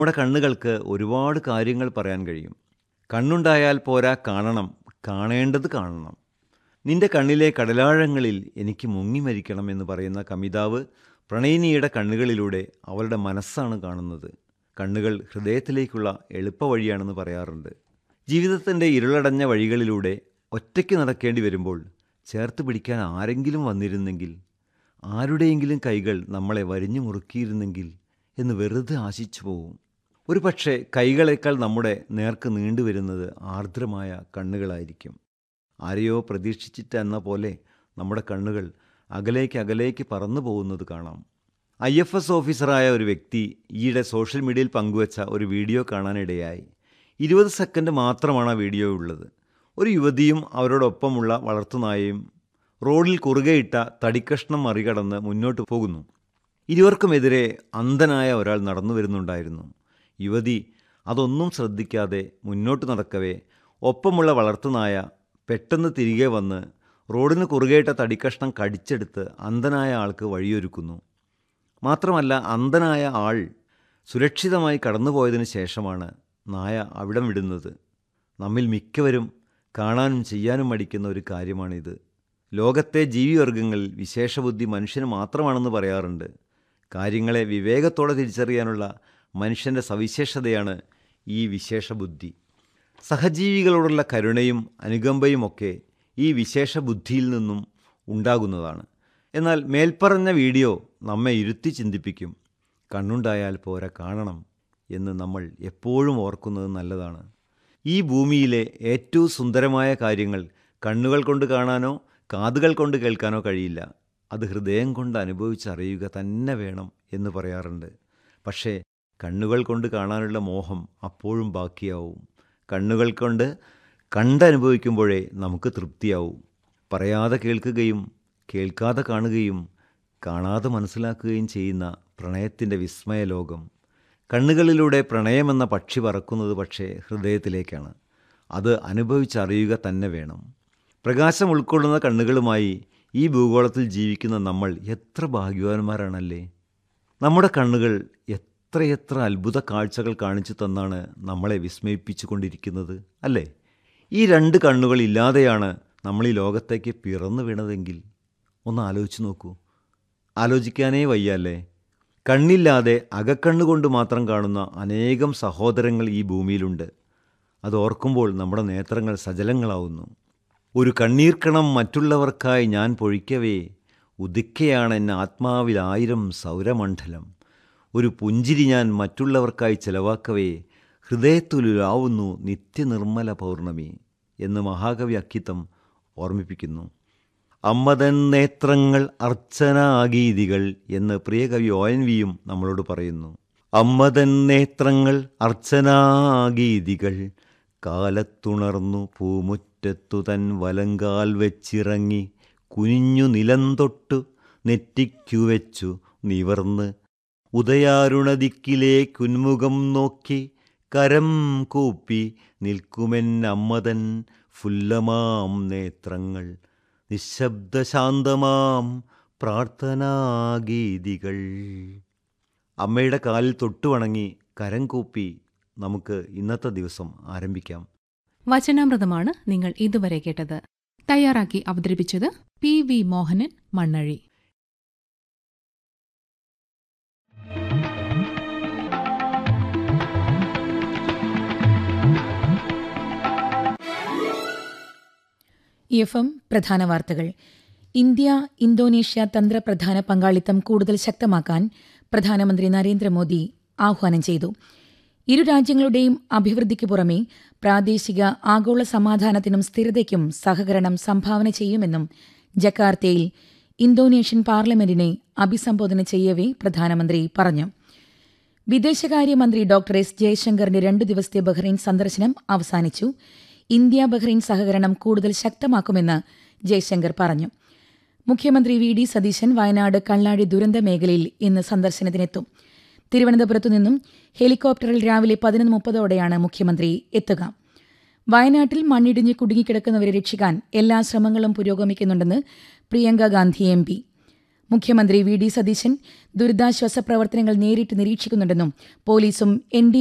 നമ്മുടെ കണ്ണുകൾക്ക് ഒരുപാട് കാര്യങ്ങൾ പറയാൻ കഴിയും കണ്ണുണ്ടായാൽ പോരാ കാണണം കാണേണ്ടത് കാണണം നിന്റെ കണ്ണിലെ കടലാഴങ്ങളിൽ എനിക്ക് മുങ്ങി മരിക്കണം എന്ന് പറയുന്ന കമിതാവ് പ്രണയിനിയുടെ കണ്ണുകളിലൂടെ അവളുടെ മനസ്സാണ് കാണുന്നത് കണ്ണുകൾ ഹൃദയത്തിലേക്കുള്ള എളുപ്പവഴിയാണെന്ന് പറയാറുണ്ട് ജീവിതത്തിൻ്റെ ഇരുളടഞ്ഞ വഴികളിലൂടെ ഒറ്റയ്ക്ക് നടക്കേണ്ടി വരുമ്പോൾ ചേർത്ത് പിടിക്കാൻ ആരെങ്കിലും വന്നിരുന്നെങ്കിൽ ആരുടെയെങ്കിലും കൈകൾ നമ്മളെ വരിഞ്ഞു മുറുക്കിയിരുന്നെങ്കിൽ എന്ന് വെറുതെ ആശിച്ചു പോവും ഒരു പക്ഷേ കൈകളേക്കാൾ നമ്മുടെ നേർക്ക് നീണ്ടുവരുന്നത് ആർദ്രമായ കണ്ണുകളായിരിക്കും ആരെയോ പ്രതീക്ഷിച്ചിട്ട് എന്ന പോലെ നമ്മുടെ കണ്ണുകൾ അകലേക്ക് അകലേക്ക് പറന്നു പോകുന്നത് കാണാം ഐ എഫ് എസ് ഓഫീസറായ ഒരു വ്യക്തി ഈയിടെ സോഷ്യൽ മീഡിയയിൽ പങ്കുവച്ച ഒരു വീഡിയോ കാണാനിടയായി ഇരുപത് സെക്കൻഡ് മാത്രമാണ് ആ വീഡിയോ ഉള്ളത് ഒരു യുവതിയും അവരോടൊപ്പമുള്ള വളർത്തുനായയും റോഡിൽ കുറുകെയിട്ട തടിക്കഷ്ണം മറികടന്ന് മുന്നോട്ട് പോകുന്നു ഇരുവർക്കുമെതിരെ അന്ധനായ ഒരാൾ നടന്നു വരുന്നുണ്ടായിരുന്നു യുവതി അതൊന്നും ശ്രദ്ധിക്കാതെ മുന്നോട്ട് നടക്കവേ ഒപ്പമുള്ള വളർത്തുനായ പെട്ടെന്ന് തിരികെ വന്ന് റോഡിന് കുറുകെയിട്ട തടിക്കഷ്ണം കടിച്ചെടുത്ത് അന്ധനായ ആൾക്ക് വഴിയൊരുക്കുന്നു മാത്രമല്ല അന്ധനായ ആൾ സുരക്ഷിതമായി കടന്നുപോയതിനു ശേഷമാണ് നായ അവിടം വിടുന്നത് നമ്മിൽ മിക്കവരും കാണാനും ചെയ്യാനും മടിക്കുന്ന ഒരു കാര്യമാണിത് ലോകത്തെ ജീവിവർഗങ്ങളിൽ വിശേഷബുദ്ധി മനുഷ്യന് മാത്രമാണെന്ന് പറയാറുണ്ട് കാര്യങ്ങളെ വിവേകത്തോടെ തിരിച്ചറിയാനുള്ള മനുഷ്യൻ്റെ സവിശേഷതയാണ് ഈ വിശേഷബുദ്ധി സഹജീവികളോടുള്ള കരുണയും അനുകമ്പയുമൊക്കെ ഈ വിശേഷ ബുദ്ധിയിൽ നിന്നും ഉണ്ടാകുന്നതാണ് എന്നാൽ മേൽപ്പറഞ്ഞ വീഡിയോ നമ്മെ ഇരുത്തി ചിന്തിപ്പിക്കും കണ്ണുണ്ടായാൽ പോരാ കാണണം എന്ന് നമ്മൾ എപ്പോഴും ഓർക്കുന്നത് നല്ലതാണ് ഈ ഭൂമിയിലെ ഏറ്റവും സുന്ദരമായ കാര്യങ്ങൾ കണ്ണുകൾ കൊണ്ട് കാണാനോ കാതുകൾ കൊണ്ട് കേൾക്കാനോ കഴിയില്ല അത് ഹൃദയം കൊണ്ട് അനുഭവിച്ചറിയുക തന്നെ വേണം എന്ന് പറയാറുണ്ട് പക്ഷേ കണ്ണുകൾ കൊണ്ട് കാണാനുള്ള മോഹം അപ്പോഴും ബാക്കിയാവും കണ്ണുകൾ കൊണ്ട് കണ്ടനുഭവിക്കുമ്പോഴേ നമുക്ക് തൃപ്തിയാവും പറയാതെ കേൾക്കുകയും കേൾക്കാതെ കാണുകയും കാണാതെ മനസ്സിലാക്കുകയും ചെയ്യുന്ന പ്രണയത്തിൻ്റെ വിസ്മയ ലോകം കണ്ണുകളിലൂടെ പ്രണയമെന്ന പക്ഷി പറക്കുന്നത് പക്ഷേ ഹൃദയത്തിലേക്കാണ് അത് അനുഭവിച്ചറിയുക തന്നെ വേണം പ്രകാശം ഉൾക്കൊള്ളുന്ന കണ്ണുകളുമായി ഈ ഭൂഗോളത്തിൽ ജീവിക്കുന്ന നമ്മൾ എത്ര ഭാഗ്യവാന്മാരാണല്ലേ നമ്മുടെ കണ്ണുകൾ എത്രയെത്ര അത്ഭുത കാഴ്ചകൾ കാണിച്ചു തന്നാണ് നമ്മളെ വിസ്മയിപ്പിച്ചു കൊണ്ടിരിക്കുന്നത് അല്ലേ ഈ രണ്ട് കണ്ണുകൾ ഇല്ലാതെയാണ് നമ്മൾ ഈ ലോകത്തേക്ക് പിറന്നു വീണതെങ്കിൽ ഒന്ന് ആലോചിച്ച് നോക്കൂ ആലോചിക്കാനേ വയ്യല്ലേ കണ്ണില്ലാതെ അകക്കണ്ണുകൊണ്ട് മാത്രം കാണുന്ന അനേകം സഹോദരങ്ങൾ ഈ ഭൂമിയിലുണ്ട് അത് ഓർക്കുമ്പോൾ നമ്മുടെ നേത്രങ്ങൾ സജലങ്ങളാവുന്നു ഒരു കണ്ണീർക്കണം മറ്റുള്ളവർക്കായി ഞാൻ പൊഴിക്കവേ ഉദിക്കയാണ് എന്നെ ആത്മാവിൽ ആയിരം സൗരമണ്ഡലം ഒരു പുഞ്ചിരി ഞാൻ മറ്റുള്ളവർക്കായി ചെലവാക്കവേ ഹൃദയത്തുലാവുന്നു നിത്യനിർമ്മല പൗർണമി എന്ന് മഹാകവി അക്കിത്തം ഓർമ്മിപ്പിക്കുന്നു അമ്മതൻ നേത്രങ്ങൾ അർച്ചനാഗീതികൾ എന്ന് പ്രിയകവി ഒ എൻ വിയും നമ്മളോട് പറയുന്നു അമ്മതൻ നേത്രങ്ങൾ അർച്ചനാഗീതികൾ കാലത്തുണർന്നു പൂമുറ്റത്തു തൻ വലങ്കാൽ വെച്ചിറങ്ങി കുനിഞ്ഞു നിലം തൊട്ടു നെറ്റിക്കു വെച്ചു നിവർന്ന് ഉദയാരുണദിക്കിലേക്കുന്മുഖം നോക്കി കരം കൂപ്പി നിൽക്കുമെന്നമ്മതൻ ഫുല്ലമാം നേത്രങ്ങൾ നിശബ്ദശാന്തമാം പ്രാർത്ഥനാഗീതികൾ അമ്മയുടെ കാലിൽ തൊട്ടുവണങ്ങി കരം കൂപ്പി നമുക്ക് ഇന്നത്തെ ദിവസം ആരംഭിക്കാം വചനാമൃതമാണ് നിങ്ങൾ ഇതുവരെ കേട്ടത് തയ്യാറാക്കി അവതരിപ്പിച്ചത് P V Mohanan Mannazhi F M പ്രധാന വാർത്തകൾ ഇന്ത്യ ഇന്തോനേഷ്യ തന്ത്രപ്രധാന പങ്കാളിത്തം കൂടുതൽ ശക്തമാക്കാൻ പ്രധാനമന്ത്രി നരേന്ദ്രമോദി ആഹ്വാനം ചെയ്തു ഇരു രാജ്യങ്ങളുടെയും അഭിവൃദ്ധിക്ക് പുറമെ പ്രാദേശിക ആഗോള സമാധാനത്തിനും സ്ഥിരതയ്ക്കും സഹകരണം സംഭാവന ചെയ്യുമെന്നും ജക്കാർത്തയിൽ ഇന്തോനേഷ്യൻ പാർലമെന്റിനെ അഭിസംബോധന ചെയ്യവേ പ്രധാനമന്ത്രി പറഞ്ഞു വിദേശകാര്യമന്ത്രി ഡോക്ടർ എസ് ജയശങ്കറിന്റെ രണ്ടു ദിവസത്തെ ബഹ്റൈൻ സന്ദർശനം അവസാനിച്ചു ഇന്ത്യ ബഹ്റൈൻ സഹകരണം കൂടുതൽ ശക്തമാക്കുമെന്ന് ജയശങ്കർ പറഞ്ഞു മുഖ്യമന്ത്രി വി ഡി സതീശൻ വയനാട് കള്ളാടി ദുരന്ത മേഖലയിൽ ഇന്ന് സന്ദർശനത്തിനെത്തും തിരുവനന്തപുരത്തു നിന്നും ഹെലികോപ്റ്ററിൽ രാവിലെ പതിനൊന്ന് മുപ്പതോടെയാണ് മുഖ്യമന്ത്രി എത്തുക വയനാട്ടിൽ മണ്ണിടിഞ്ഞ് കുടുങ്ങിക്കിടക്കുന്നവരെ രക്ഷിക്കാൻ എല്ലാ ശ്രമങ്ങളും പുരോഗമിക്കുന്നുണ്ടെന്ന് പ്രിയങ്ക ഗാന്ധി എം പി മുഖ്യമന്ത്രി വി ഡി സതീശൻ ദുരിതാശ്വാസ പ്രവർത്തനങ്ങൾ നേരിട്ട് നിരീക്ഷിക്കുന്നുണ്ടെന്നും പോലീസും എൻ